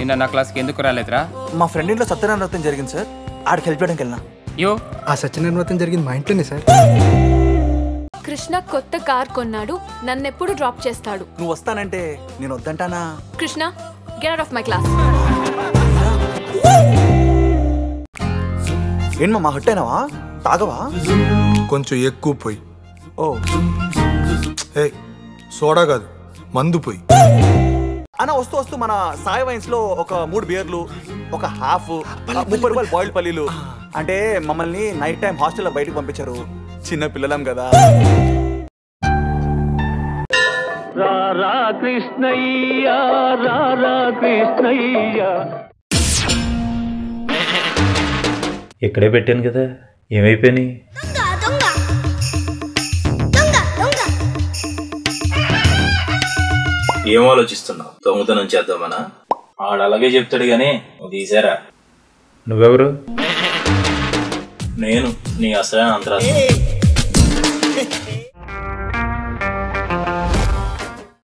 నిన్న నా క్లాస్కి ఎందుకు రాలేదురా మా ఫ్రెండ్ ఇంట్లో సత్యనారాయణ వ్రతం జరిగింది సార్ ఆడికి హెల్ప్ చేయడానికి వెళ్ళినా యో ఆ సత్యనారాయణ వ్రతం జరిగింది మా ఇంట్లోనే సార్ కృష్ణ కొత్త కార్ కొన్నాడు నన్నెప్పుడు డ్రాప్ చేస్తాడు నువ్వు వస్తానంటే నేను వద్దంటానా Krishna get out of my class ఏం మా హట్ అయినావా తాగవా కొంచెం ఎక్కువ పోయి ఓ ఏ సోడా కాదు మందు పోయి అన్న వస్తూ వస్తూ మన సాయి వైన్స్ లో ఒక మూడు బియర్లు ఒక హాఫ్ ముప్పై రూపాయలు బాయిల్డ్ పల్లీలు అంటే మమ్మల్ని నైట్ టైం హాస్టల్లో బయటకు పంపించారు చిన్న పిల్లలం కదా రారా కృష్ణయ్య రారా కృష్ణయ్య ఇక్కడే పెట్టాను కదా ఏమైపోయినాయి ఏం ఆలోచిస్తున్నావు దొంగతనం చేద్దామనా ఆడు అలాగే చెప్తాడు గానీ నువ్వు తీసారా నువ్వెవరు నేను నీ అసలైన అంతరాత్మ